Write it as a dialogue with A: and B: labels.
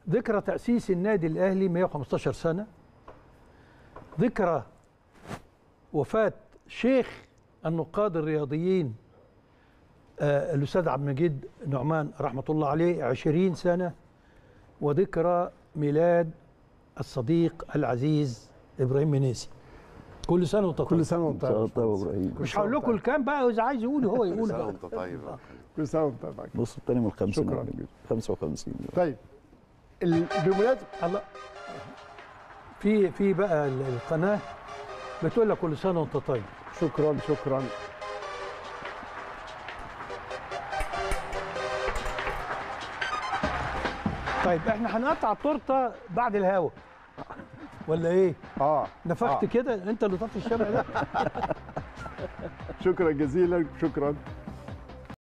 A: ذكرى تأسيس النادي الأهلي 115 سنة ذكرى وفاة شيخ النقاد الرياضيين آه، الأستاذ عبد المجيد نعمان رحمة الله عليه 20 سنة وذكرى ميلاد الصديق العزيز إبراهيم منيسي كل سنة وأنت طيب
B: كل سنه وانت طيب
C: طيب ابراهيم
A: مش هقول لكم الكام بقى وإذا عايز يقول هو
D: كل
A: يقول
D: سنه
A: بقى.
D: وانت طيب
B: كل سنه وانت طيب
C: نص الثاني من الخمسين
B: شكراً.
C: يا كبير. 55
B: طيب ال- بمناسبه
A: الله في في بقى ال- القناة بتقول لك كل سنة وأنت طيب
B: شكرا شكرا
A: طيب احنا هنقطع التورته بعد الهوا ولا ايه؟
B: اه
A: نفخت
B: آه.
A: كده انت اللي طفي الشمع ده
B: شكرا جزيلا شكرا